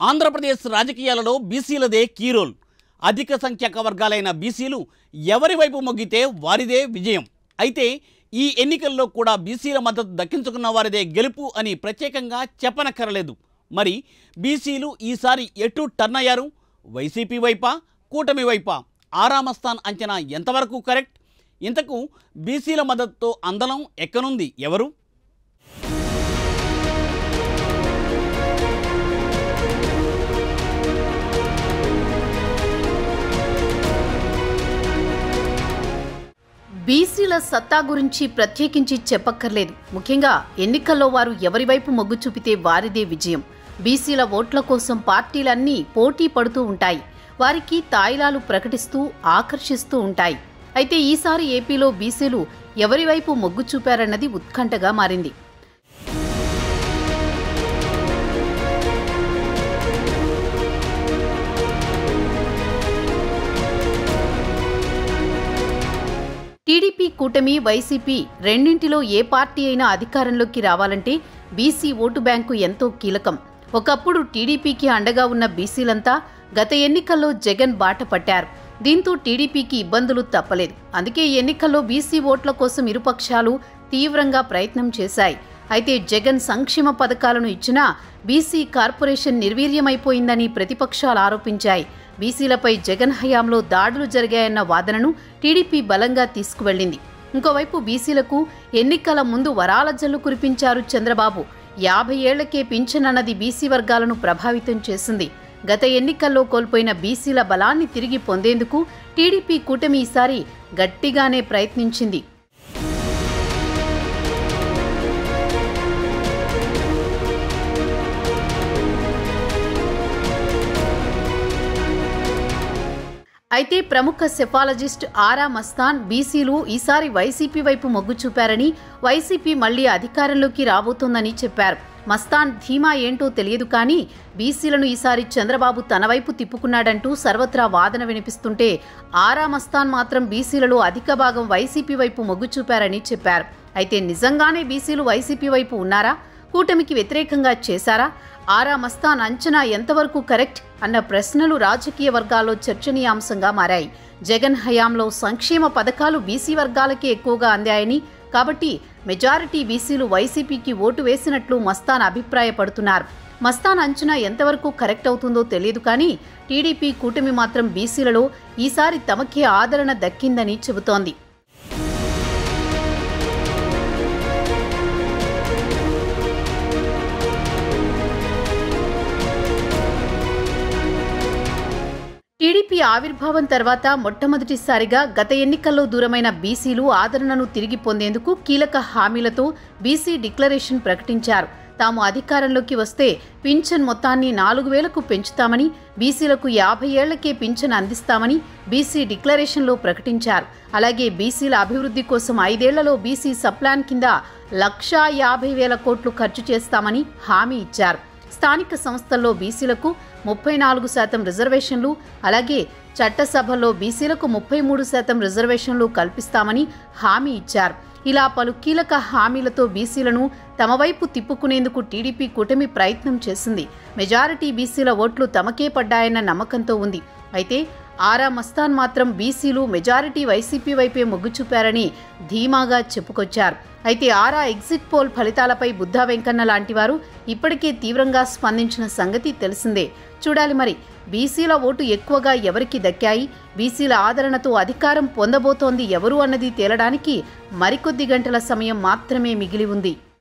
ఆంధ్రప్రదేశ్ రాజకీయాలలో బీసీలదే key role అధిక సంఖ్యాక వర్గాలైన బీసీలు ఎవరి వైపు మొగ్గితే వారిదే విజయం అయితే ఈ ఎన్నికల్లో కూడా బీసీల మద్దతు దక్కించుకున్న వారిదే గెలుపు అని ప్రత్యేకంగా చెప్పనక్కరలేదు మరి బీసీలు ఈసారి ఎటు టర్న్ అయ్యారు వైసీపీ వైపా కూటమి వైపా ఆరామస్థాన్ అంచనా ఎంతవరకు కరెక్ట్ ఇంతకు బీసీల మద్దతుతో అందలం ఎక్కనుంది ఎవరు బీసీల సత్తా గురించి ప్రత్యేకించి చెప్పక్కర్లేదు ముఖ్యంగా ఎన్నికల్లో వారు ఎవరి వైపు మొగ్గు చూపితే వారిదే విజయం బీసీల ఓట్ల కోసం పార్టీలన్నీ పోటీ పడుతూ ఉంటాయి వారికి తాయిలాలు ప్రకటిస్తూ ఆకర్షిస్తూ ఉంటాయి అయితే ఈసారి ఏపీలో బీసీలు ఎవరి వైపు మొగ్గు చూపారన్నది ఉత్కంఠగా మారింది టీడీపీ కూటమి వైసీపీ రెండింటిలో ఏ పార్టీ అయినా అధికారంలోకి రావాలంటే బీసీ ఓటు బ్యాంకు ఎంతో కీలకం ఒకప్పుడు టీడీపీకి అండగా ఉన్న బీసీలంతా గత ఎన్నికల్లో జగన్ బాట పట్టారు దీంతో టీడీపీకి ఇబ్బందులు తప్పలేదు అందుకే ఈ ఎన్నికల్లో బీసీ ఓట్ల కోసం ఇరుపక్షాలు తీవ్రంగా ప్రయత్నం చేశాయి అయితే జగన్ సంక్షేమ పథకాలను ఇచ్చినా బీసీ కార్పొరేషన్ నిర్వీర్యమైపోయిందని ప్రతిపక్షాలు ఆరోపించాయి బీసీలపై జగన్ హయాంలో దాడులు జరిగాయన్న వాదనను టీడీపీ బలంగా తీసుకువెళ్లింది ఇంకోవైపు బీసీలకు ఎన్నికల ముందు వరాల జల్లు కురిపించారు చంద్రబాబు యాభై ఏళ్లకే పింఛనన్నది బీసీ వర్గాలను ప్రభావితం చేసింది గత ఎన్నికల్లో కోల్పోయిన బీసీల బలాన్ని తిరిగి పొందేందుకు టీడీపీ కూటమి ఈసారి గట్టిగానే ప్రయత్నించింది అయితే ప్రముఖ సెఫాలజిస్ట్ ఆరా మస్తాన్ బీసీలు ఈసారి వైసీపీ వైపు మొగ్గు చూపారని వైసీపీ మళ్లీ అధికారంలోకి రాబోతోందని చెప్పారు మస్తాన్ ధీమా ఏంటో తెలియదు కానీ బీసీలను ఈసారి చంద్రబాబు తన వైపు తిప్పుకున్నాడంటూ సర్వత్రా వాదన వినిపిస్తుంటే ఆరా మస్తాన్ మాత్రం బీసీలలో అధిక భాగం వైసీపీ వైపు మొగ్గు చూపారని చెప్పారు అయితే నిజంగానే బీసీలు వైసీపీ వైపు ఉన్నారా కూటమికి వ్యతిరేకంగా చేశారా ఆరా మస్తాన్ అంచనా ఎంతవరకు కరెక్ట్ అన్న ప్రశ్నలు రాజకీయ వర్గాల్లో చర్చనీయాంశంగా మారాయి జగన్ హయాంలో సంక్షేమ పథకాలు బీసీ వర్గాలకే ఎక్కువగా అందాయని కాబట్టి మెజారిటీ బీసీలు వైసీపీకి ఓటు వేసినట్లు మస్తాన్ అభిప్రాయపడుతున్నారు మస్తాన్ అంచనా ఎంతవరకు కరెక్ట్ అవుతుందో తెలియదు కానీ టీడీపీ కూటమి మాత్రం బీసీలలో ఈసారి తమకే ఆదరణ దక్కిందని చెబుతోంది టీడీపీ ఆవిర్భావం తర్వాత మొట్టమొదటిసారిగా గత ఎన్నికల్లో దూరమైన బీసీలు ఆదరణను తిరిగి పొందేందుకు కీలక హామీలతో బీసీ డిక్లరేషన్ ప్రకటించారు తాము అధికారంలోకి వస్తే పింఛన్ మొత్తాన్ని నాలుగు వేలకు పెంచుతామని బీసీలకు యాభై ఏళ్లకే పింఛన్ అందిస్తామని బీసీ డిక్లరేషన్లో ప్రకటించారు అలాగే బీసీల అభివృద్ధి కోసం ఐదేళ్లలో బీసీ సప్లాన్ కింద లక్షా యాభై వేల కోట్లు ఖర్చు చేస్తామని హామీ ఇచ్చారు స్థానిక సంస్థల్లో బీసీలకు ముప్పై నాలుగు శాతం రిజర్వేషన్లు అలాగే చట్టసభల్లో బీసీలకు ముప్పై మూడు శాతం రిజర్వేషన్లు కల్పిస్తామని హామీ ఇచ్చారు ఇలా పలు కీలక హామీలతో బీసీలను తమ వైపు తిప్పుకునేందుకు టీడీపీ కూటమి ప్రయత్నం చేసింది మెజారిటీ బీసీల ఓట్లు తమకే పడ్డాయన్న నమ్మకంతో ఉంది అయితే ఆరా మస్తాన్ మాత్రం బీసీలు మెజారిటీ వైసీపీ వైపే మొగ్గు చూపారని ధీమాగా చెప్పుకొచ్చారు అయితే ఆరా ఎగ్జిట్ పోల్ ఫలితాలపై బుద్ధా వెంకన్న లాంటి వారు ఇప్పటికే తీవ్రంగా స్పందించిన సంగతి తెలిసిందే చూడాలి మరి బీసీల ఓటు ఎక్కువగా ఎవరికి దక్కాయి బీసీల ఆదరణతో అధికారం పొందబోతోంది ఎవరు అన్నది తేలడానికి మరికొద్ది గంటల సమయం మాత్రమే మిగిలి ఉంది